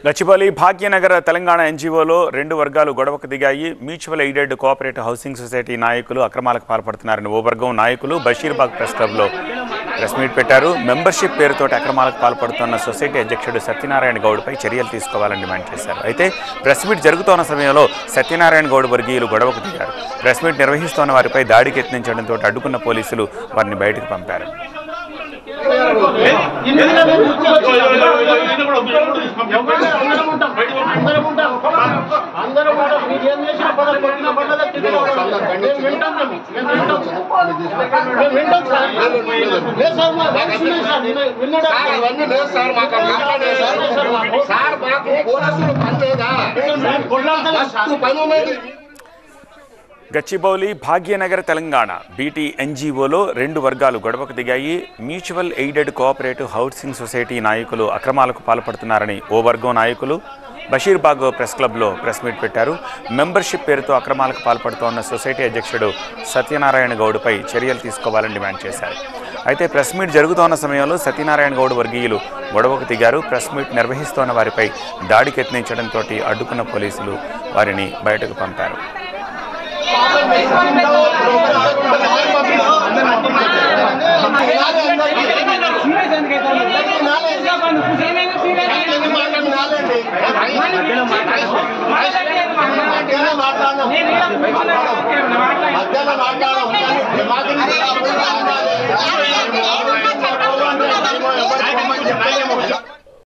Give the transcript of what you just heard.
గచ్చిబౌలి భాగ్యనగర తెలంగాణ ఎన్జీఓలో రెండు వర్గాలు గొడవకు దిగాయి mutual aided cooperative housing society నాయకులు అక్రమాలకు పాల్పడుతున్నారని ఓ వర్గం నాయకులు బషీర్బాగ్ ప్రెస్ క్లబ్లో ప్రెస్ మీట్ పెట్టారు మెంబర్షిప్ పేరుతోటి అక్రమాలకు పాల్పడుతున్న సొసైటీ అధ్యక్షుడు సత్యనారాయణ గౌడ్పై చర్యలు తీసుకోవాలని డిమాండ్ చేశారు అయితే ప్రెస్ మీట్ జరుగుతోన్న సమయంలో సత్యనారాయణ గౌడ్ వర్గీయులు గొడవకు దిగారు ప్రెస్ మీట్ నిర్వహిస్తోన్న వారిపై దాడికి యత్నించడంతో అడ్డుకున్న పోలీసులు వారిని బయటకు పంపారు ఇవన్నీ లేదు సార్ మాకు మాట్లాడలేదు సార్ సార్ మాకు పోలీసులు పని లేదా ఫస్ట్ పని ఉన్నది గచ్చిబౌలి భాగ్యనగర్ తెలంగాణ బీటీ ఎన్జీఓలో రెండు వర్గాలు గొడవకు దిగాయి mutual aided cooperative housing society నాయకులు అక్రమాలకు పాల్పడుతున్నారని ఓ వర్గం నాయకులు బషీర్బాగ్ ప్రెస్ క్లబ్లో ప్రెస్ మీట్ పెట్టారు మెంబర్షిప్ పేరుతో అక్రమాలకు పాల్పడుతోన్న సొసైటీ అధ్యక్షుడు సత్యనారాయణ గౌడ్పై చర్యలు తీసుకోవాలని డిమాండ్ చేశారు అయితే ప్రెస్ మీట్ జరుగుతోన్న సమయంలో సత్యనారాయణ గౌడ్ వర్గీయులు గొడవకు దిగారు ప్రెస్ మీట్ నిర్వహిస్తోన్న వారిపై దాడికి యత్నించడంతో అడ్డుకున్న పోలీసులు వారిని బయటకు పంపారు మధ్యాహ్నం మాట్లాడడం